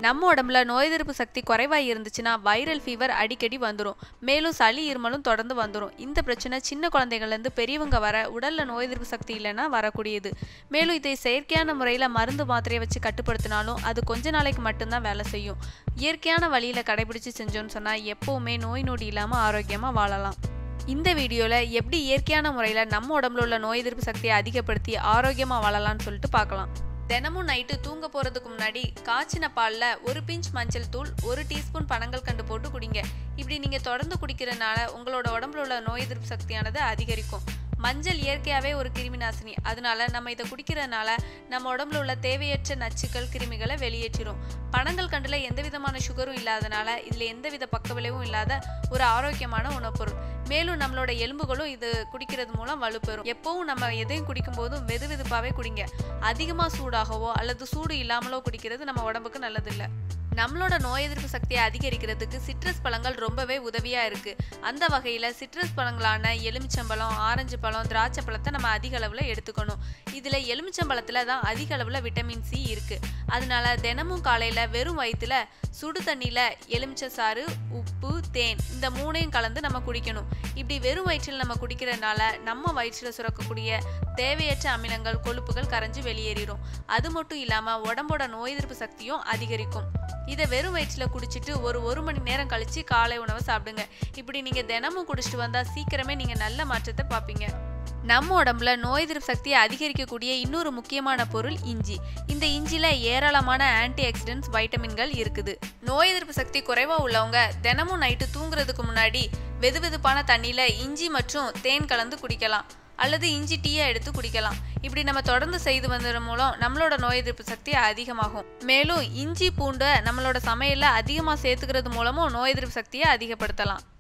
நம்ம உடம்புல நோய் எதிர்ப்பு சக்தி குறைவாக இருந்துச்சுன்னா வைரல் ஃபீவர் அடிக்கடி வந்துடும் மேலும் சளி இருமலும் தொடர்ந்து வந்துடும் இந்த பிரச்சனை சின்ன குழந்தைகள்லேருந்து பெரியவங்க வர உடலில் நோய் எதிர்ப்பு சக்தி இல்லைன்னா வரக்கூடியது மேலும் இதை செயற்கையான முறையில் மருந்து மாத்திரையை வச்சு கட்டுப்படுத்தினாலும் அது கொஞ்ச நாளைக்கு மட்டும்தான் வேலை செய்யும் இயற்கையான வழியில் கடைபிடிச்சு செஞ்சோன்னு சொன்னால் எப்போவுமே நோய் நொடி இல்லாமல் ஆரோக்கியமாக வாழலாம் இந்த வீடியோவில் எப்படி இயற்கையான முறையில் நம்ம உடம்புல உள்ள நோய் எதிர்ப்பு சக்தியை அதிகப்படுத்தி ஆரோக்கியமாக வாழலாம்னு சொல்லிட்டு பார்க்கலாம் தினமும் நைட்டு தூங்க போகிறதுக்கு முன்னாடி காய்ச்சின பாலில் ஒரு பிஞ்ச் மஞ்சள் தூள் ஒரு டீஸ்பூன் பனங்கள் கண்டு போட்டு குடிங்க இப்படி நீங்கள் தொடர்ந்து குடிக்கிறதுனால உங்களோட உடம்புல உள்ள நோய் எதிர்ப்பு சக்தியானது அதிகரிக்கும் மஞ்சள் இயற்கையாகவே ஒரு கிருமி நாசினி அதனால நம்ம இதை குடிக்கிறதுனால நம்ம உடம்புல உள்ள தேவையற்ற நச்சுக்கள் கிருமிகளை வெளியேற்றிடும் பனங்கள் கண்டில் எந்த விதமான சுகரும் இல்லாதனால இதில் எந்தவித பக்க விளைவும் இல்லாத ஒரு ஆரோக்கியமான உணவுப்பொருள் மேலும் நம்மளோட எலும்புகளும் இது குடிக்கிறது மூலம் வலுப்பெறும் எப்பவும் நம்ம எதையும் குடிக்கும் போதும் வெது வெதுப்பாகவே குடிங்க அதிகமாக சூடாகவோ அல்லது சூடு இல்லாமலோ குடிக்கிறது நம்ம உடம்புக்கு நல்லதில்லை நம்மளோட நோய் எதிர்ப்பு சக்தியை அதிகரிக்கிறதுக்கு சிட்ரஸ் பழங்கள் ரொம்பவே உதவியாக இருக்குது அந்த வகையில் சிட்ரஸ் பழங்களான எலுமிச்சம்பழம் ஆரஞ்சு பழம் திராட்சை பழத்தை நம்ம அதிக அளவில் எடுத்துக்கணும் இதில் எலுமிச்சம்பழத்தில் தான் அதிக அளவில் விட்டமின் சி இருக்குது அதனால தினமும் காலையில் வெறும் வயிற்றுல சுடு தண்ணியில் எலுமிச்சை சாறு உப்பு தேன் இந்த மூணையும் கலந்து நம்ம குடிக்கணும் இப்படி வெறும் வயிற்றில் நம்ம குடிக்கிறதுனால நம்ம வயிற்றில் சுரக்கக்கூடிய தேவையற்ற அமிலங்கள் கொழுப்புகள் கரைஞ்சு வெளியேறிடும் அது மட்டும் இல்லாமல் உடம்போட நோய் எதிர்ப்பு சக்தியும் அதிகரிக்கும் இதை வெறும் வயிற்றில் குடிச்சிட்டு ஒரு ஒரு மணி நேரம் கழித்து காலை உணவை சாப்பிடுங்க இப்படி நீங்கள் தினமும் குடிச்சிட்டு வந்தால் சீக்கிரமே நீங்கள் நல்ல மாற்றத்தை பார்ப்பீங்க நம்ம உடம்புல நோய் எதிர்ப்பு சக்தியை அதிகரிக்கக்கூடிய இன்னொரு முக்கியமான பொருள் இஞ்சி இந்த இஞ்சியில் ஏராளமான ஆன்டி ஆக்சிடென்ட்ஸ் வைட்டமின்கள் இருக்குது நோய் எதிர்ப்பு சக்தி குறைவாக உள்ளவங்க தினமும் நைட்டு தூங்குறதுக்கு முன்னாடி வெது வெதுப்பான தண்ணியில் இஞ்சி மற்றும் தேன் கலந்து குடிக்கலாம் அல்லது இஞ்சி டீயை எடுத்து குடிக்கலாம் இப்படி நம்ம தொடர்ந்து செய்து வந்ததன் மூலம் நம்மளோட நோய் எதிர்ப்பு சக்தி அதிகமாகும் மேலும் இஞ்சி பூண்டை நம்மளோட சமையலில் அதிகமாக சேர்த்துக்கிறது மூலமும் நோய் எதிர்ப்பு சக்தியை அதிகப்படுத்தலாம்